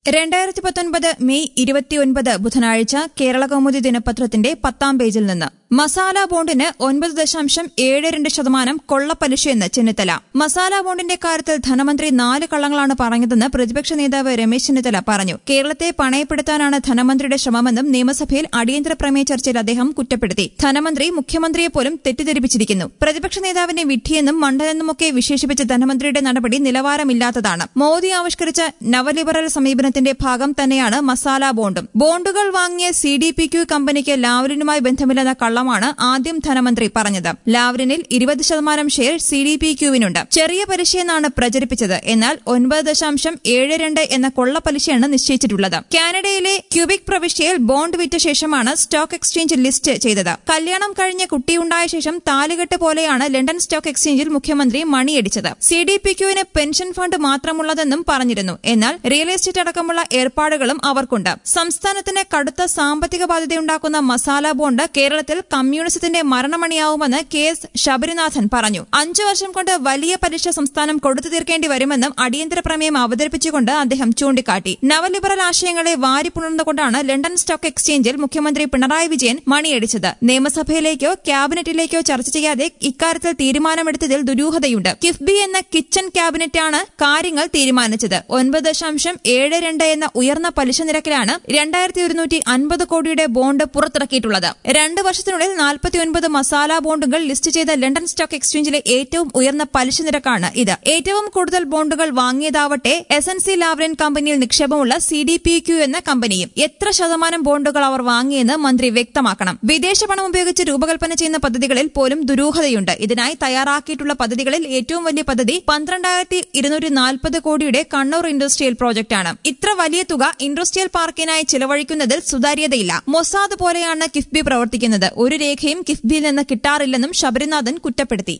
രണ്ടായിരത്തി പത്തൊൻപത് മെയ് ഇരുപത്തിയൊൻപത് ബുധനാഴ്ച കേരള കൗമുദി ദിനപത്രത്തിന്റെ പത്താം പേജിൽ നിന്ന് മസാല ബോണ്ടിന് ഒൻപത് ദശാംശം ഏഴ് രണ്ട് ശതമാനം കൊള്ളപ്പലിശയെന്ന് ചെന്നിത്തല മസാല ബോണ്ടിന്റെ കാര്യത്തിൽ ധനമന്ത്രി നാല് കള്ളങ്ങളാണ് പറഞ്ഞതെന്ന് പ്രതിപക്ഷ നേതാവ് രമേശ് ചെന്നിത്തല പറഞ്ഞു കേരളത്തെ പണയപ്പെടുത്താനാണ് ധനമന്ത്രിയുടെ ശ്രമമെന്നും നിയമസഭയിൽ അടിയന്തര പ്രമേയ ചർച്ചയിൽ അദ്ദേഹം കുറ്റപ്പെടുത്തി ധനമന്ത്രി മുഖ്യമന്ത്രിയെ പോലും തെറ്റിദ്ധരിപ്പിച്ചിരിക്കുന്നു പ്രതിപക്ഷ നേതാവിനെ വിഡ്ഢിയെന്നും മണ്ടനെന്നുമൊക്കെ വിശേഷിപ്പിച്ച ധനമന്ത്രിയുടെ നടപടി നിലവാരമില്ലാത്തതാണ് മോദി ആവിഷ്കരിച്ച നവലിബറൽ സമീപനത്തിന്റെ ഭാഗം തന്നെയാണ് മസാല ബോണ്ടും ബോണ്ടുകൾ വാങ്ങിയ സി ഡി പി ക്യു കമ്പനിക്ക് ലാവലിനുമായി ബന്ധമില്ലെന്ന കള്ളമാണ് ആദ്യം ധനമന്ത്രി പറഞ്ഞത് ലാവലിനിൽ ഇരുപത് ശതമാനം ഷെയർ സി ഡി പി ക്യുവിനുണ്ട് ചെറിയ പലിശയെന്നാണ് പ്രചരിപ്പിച്ചത് എന്നാൽ ഒൻപത് ദശാംശം ഏഴ് രണ്ട് എന്ന കൊള്ളപ്പലിശയാണ് നിശ്ചയിച്ചിട്ടുള്ളത് കാനഡയിലെ ക്യൂബിക് പ്രവിശ്യയിൽ ബോണ്ട് വിറ്റ ശേഷമാണ് സ്റ്റോക്ക് എക്സ്ചേഞ്ച് ലിസ്റ്റ് ചെയ്തത് കല്യാണം കഴിഞ്ഞ് കുട്ടിയുണ്ടായ ശേഷം താലുകെട്ട് പോലെയാണ് ലണ്ടൻ സ്റ്റോക്ക് എക്സ്ചേഞ്ചിൽ മുഖ്യമന്ത്രി മണിയടിച്ചത് സി ഡി പി ക്യുവിന് പെൻഷൻ ഫണ്ട് മാത്രമുള്ളതെന്നും പറഞ്ഞിരുന്നു എന്നാൽ റിയൽ എസ്റ്റേറ്റ് അടക്കമുള്ള ഏർപ്പാടുകളും അവർക്കുണ്ട് സംസ്ഥാനത്തിന് കടുത്ത സാമ്പത്തിക ബാധ്യതയുണ്ടാക്കുന്ന മസാല ബോണ്ട് കേരളത്തിൽ കമ്മ്യൂണിസത്തിന്റെ മരണമണിയാവുമെന്ന് കെ എസ് ശബരിനാഥൻ പറഞ്ഞു അഞ്ചു വർഷം കൊണ്ട് വലിയ പലിശ സംസ്ഥാനം കൊടുത്തു തീർക്കേണ്ടി വരുമെന്നും അടിയന്തര പ്രമേയം അവതരിപ്പിച്ചുകൊണ്ട് അദ്ദേഹം ചൂണ്ടിക്കാട്ടി നവലിബറൽ ആശയങ്ങളെ വാരിപ്പുണർന്നുകൊണ്ടാണ് ലണ്ടൻ സ്റ്റോക്ക് എക്സ്ചേഞ്ചിൽ മുഖ്യമന്ത്രി പിണറായി വിജയൻ മണിയടിച്ചത് നിയമസഭയിലേക്കോ ക്യാബിനറ്റിലേക്കോ ചർച്ച ചെയ്യാതെ ഇക്കാര്യത്തിൽ തീരുമാനമെടുത്തതിൽ ദുരൂഹതയുണ്ട് കിഫ്ബി എന്ന കിച്ചൺ ക്യാബിനറ്റാണ് കാര്യങ്ങൾ തീരുമാനിച്ചത് ഒൻപത് ദശാംശം ഏഴ് രണ്ട് എന്ന ഉയർന്ന പലിശ നിരക്കിലാണ് രണ്ടായിരത്തി ഒരുന്നൂറ്റി അൻപത് കോടിയുടെ ബോണ്ട് പുറത്തിറക്കിയിട്ടുള്ളത് രണ്ട് വർഷത്തിനുള്ളിൽ നാൽപ്പത്തിയൊൻപത് മസാല ബോണ്ടുകൾ ലിസ്റ്റ് ചെയ്ത ലണ്ടൻ സ്റ്റോക്ക് എക്സ്ചേഞ്ചിലെ ഏറ്റവും ഉയർന്ന പലിശ നിരക്കാണ് ഇത് ഏറ്റവും കൂടുതൽ ബോണ്ടുകൾ വാങ്ങിയതാവട്ടെ എസ് എൻ സി ലാവ്ലിൻ കമ്പനിയിൽ നിക്ഷേപമുള്ള സി ഡി പി ക്യു എന്ന കമ്പനിയും എത്ര ശതമാനം ബോണ്ടുകൾ അവർ വാങ്ങിയെന്ന് മന്ത്രി വ്യക്തമാക്കണം വിദേശ പണം ഉപയോഗിച്ച് രൂപകൽപ്പന ചെയ്യുന്ന പദ്ധതികളിൽ പോലും ദുരൂഹതയുണ്ട് ഇതിനായി തയ്യാറാക്കിയിട്ടുള്ള പദ്ധതികളിൽ ഏറ്റവും വലിയ പദ്ധതി പന്ത്രണ്ടായിരത്തി ഇരുന്നൂറ്റി നാൽപ്പത് കോടിയുടെ കണ്ണൂർ ഇൻഡസ്ട്രിയൽ പ്രോജക്ടാണ് ഇത്ര വലിയ തുക ഇൻഡസ്ട്രിയൽ പാർക്കിനായി ചിലവഴിക്കുന്നതിൽ സുതാര്യതയില്ല മൊസാദ് പോലെയാണ് കിഫ്ബി പ്രവർത്തിക്കുന്നത് ഒരു രേഖയും കിഫ്ബിയിൽ നിന്ന് കിട്ടാറില്ലെന്നും ശബരിനാഥൻ കുറ്റപ്പെടുത്തി